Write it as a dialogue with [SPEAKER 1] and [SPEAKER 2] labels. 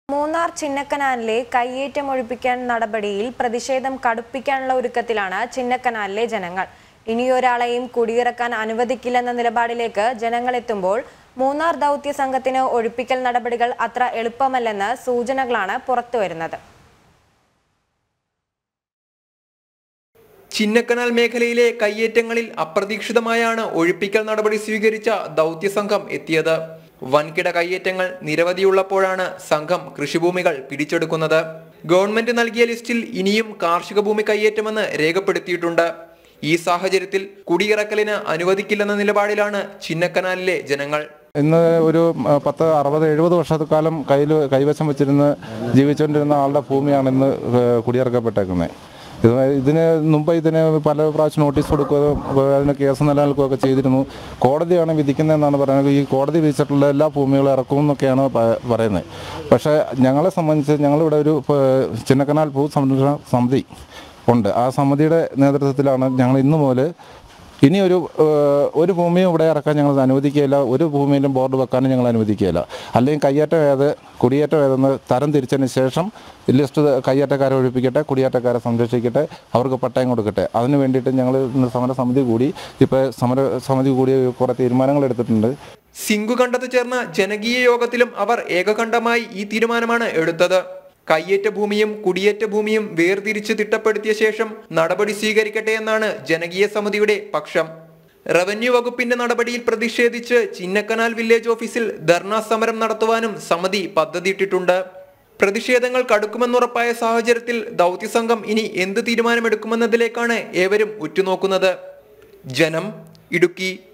[SPEAKER 1] മൂന്നാർ ചിന്നക്കനാലിലെ കയ്യേറ്റം ഒഴിപ്പിക്കാൻ നടപടിയിൽ പ്രതിഷേധം കടുപ്പിക്കാനുള്ള ഒരുക്കത്തിലാണ് ചിന്നക്കനാലിലെ ജനങ്ങൾ ഇനിയൊരാളെയും കുടിയിറക്കാൻ അനുവദിക്കില്ലെന്ന നിലപാടിലേക്ക് ജനങ്ങൾ എത്തുമ്പോൾ മൂന്നാർ ദൗത്യ സംഘത്തിന് ഒഴിപ്പിക്കൽ നടപടികൾ അത്ര എളുപ്പമല്ലെന്ന് സൂചനകളാണ് പുറത്തുവരുന്നത്
[SPEAKER 2] ചിന്നക്കനാൽ മേഖലയിലെ കയ്യേറ്റങ്ങളിൽ അപ്രതീക്ഷിതമായാണ് ഒഴിപ്പിക്കൽ നടപടി സ്വീകരിച്ച ദൗത്യസംഘം എത്തിയത് വൻകിട കയ്യേറ്റങ്ങൾ നിരവധിയുള്ളപ്പോഴാണ് സംഘം കൃഷിഭൂമികൾ പിടിച്ചെടുക്കുന്നത് ഗവൺമെന്റ് നൽകിയ ലിസ്റ്റിൽ ഇനിയും കാർഷിക ഭൂമി കയ്യേറ്റമെന്ന് രേഖപ്പെടുത്തിയിട്ടുണ്ട് ഈ സാഹചര്യത്തിൽ കുടിയിറക്കലിന് അനുവദിക്കില്ലെന്ന നിലപാടിലാണ് ചിന്നക്കനാലിലെ ജനങ്ങൾ
[SPEAKER 3] ഇന്ന് ഒരു ആ, പത്ത് അറുപത് എഴുപത് വർഷക്കാലം കയ്യിൽ കൈവശം വെച്ചിരുന്ന് ജീവിച്ചുകൊണ്ടിരുന്ന ആളുടെ ഭൂമിയാണ് ഇന്ന് ഏഹ്, കുടിയിറക്കപ്പെട്ടേക്കുന്നത് ഇത് ഇതിന് മുമ്പ് ഇതിന് പല പ്രാവശ്യം നോട്ടീസ് കൊടുക്കുകയും അതിന് കേസ് നിലനിൽക്കുകയൊക്കെ ചെയ്തിരുന്നു കോടതിയാണ് വിധിക്കുന്നതെന്നാണ് പറയുന്നത് ഈ കോടതി വിധിച്ചിട്ടുള്ള എല്ലാ ഭൂമികളും ഇറക്കും എന്നൊക്കെയാണ് പ- പറയുന്നത് പക്ഷേ ഞങ്ങളെ സംബന്ധിച്ച് ഞങ്ങളിവിടെ ഒരു ഏഹ്, ചിന്നക്കനാൽ ഭൂ സംരക്ഷണ സമിതി ഉണ്ട് ആ സമിതിയുടെ നേതൃത്വത്തിലാണ് ഞങ്ങൾ ഇന്നു മുതൽ ഇനി ഒരു ഏഹ്, ഒരു ഭൂമിയും ഇവിടെ ഇറക്കാൻ ഞങ്ങൾ അനുവദിക്കുകയില്ല ഒരു ഭൂമിയിലും ബോർഡ് വെക്കാനും ഞങ്ങൾ അനുവദിക്കുകയില്ല അല്ലെങ്കിൽ കയ്യേറ്റം ഏത് കുടിയേറ്റം ഏതെന്ന് തരം തിരിച്ചതിന് ശേഷം ലിസ്റ്റ് കയ്യേറ്റക്കാരെ ഒഴിപ്പിക്കട്ടെ കുടിയേറ്റക്കാരെ സംരക്ഷിക്കട്ടെ അവർക്ക് പട്ടയം കൊടുക്കട്ടെ അതിന് വേണ്ടിയിട്ട് ഞങ്ങൾ ഇന്ന് സമരസമിതി കൂടി ഇപ്പോൾ സമര സമിതി കൂടി കുറേ തീരുമാനങ്ങൾ എടുത്തിട്ടുണ്ട്
[SPEAKER 2] സിംഗു കണ്ടത്ത് ചേർന്ന ജനകീയ യോഗത്തിലും അവർ ഏകകണ്ഠമായി ഈ തീരുമാനമാണ് എടുത്തത് കയ്യേറ്റ ഭൂമിയും കുടിയേറ്റ ഭൂമിയും വേർതിരിച്ച് തിട്ടപ്പെടുത്തിയ ശേഷം നടപടി സ്വീകരിക്കട്ടെ എന്നാണ് ജനകീയ സമിതിയുടെ പക്ഷം റവന്യൂ വകുപ്പിന്റെ നടപടിയിൽ പ്രതിഷേധിച്ച് ചിന്നക്കനാൽ വില്ലേജ് ഓഫീസിൽ ധർണാ സമരം നടത്തുവാനും സമിതി പദ്ധതിയിട്ടിട്ടുണ്ട് പ്രതിഷേധങ്ങൾ കടുക്കുമെന്നുറപ്പായ സാഹചര്യത്തിൽ ദൗത്യസംഘം ഇനി എന്ത് തീരുമാനമെടുക്കുമെന്നതിലേക്കാണ് ഏവരും ഉറ്റുനോക്കുന്നത് ജനം ഇടുക്കി